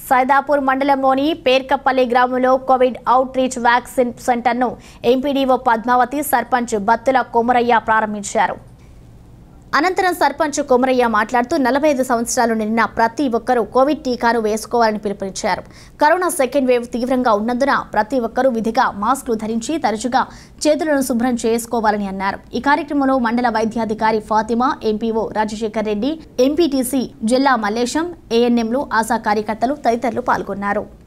సైదాపూర్ మండలంలోని పేర్కపల్లి గ్రామంలో covid outreach vaccine సెంటర్ను ఎంపీడీఓ పద్మావతి సర్పంచ్ బత్తుల కొమరయ్య ప్రారంభించారు అనంతరం సర్పంచ్ కొమరయ్య మాట్లాడుతూ నలభై ఐదు సంవత్సరాలు నిండిన ప్రతి ఒక్కరూ కోవిడ్ టీకాను వేసుకోవాలని పిలుపునిచ్చారు కరోనా సెకండ్ వేవ్ తీవ్రంగా ఉన్నందున ప్రతి ఒక్కరూ విధిగా మాస్కులు ధరించి తరచుగా చేతులను శుభ్రం చేసుకోవాలని అన్నారు ఈ కార్యక్రమంలో మండల వైద్యాధికారి ఫాతిమా ఎంపీఓ రాజశేఖర్ రెడ్డి ఎంపీటీసీ జిల్లా మల్లేశం ఏఎన్ఎంలు ఆశా కార్యకర్తలు తదితరులు పాల్గొన్నారు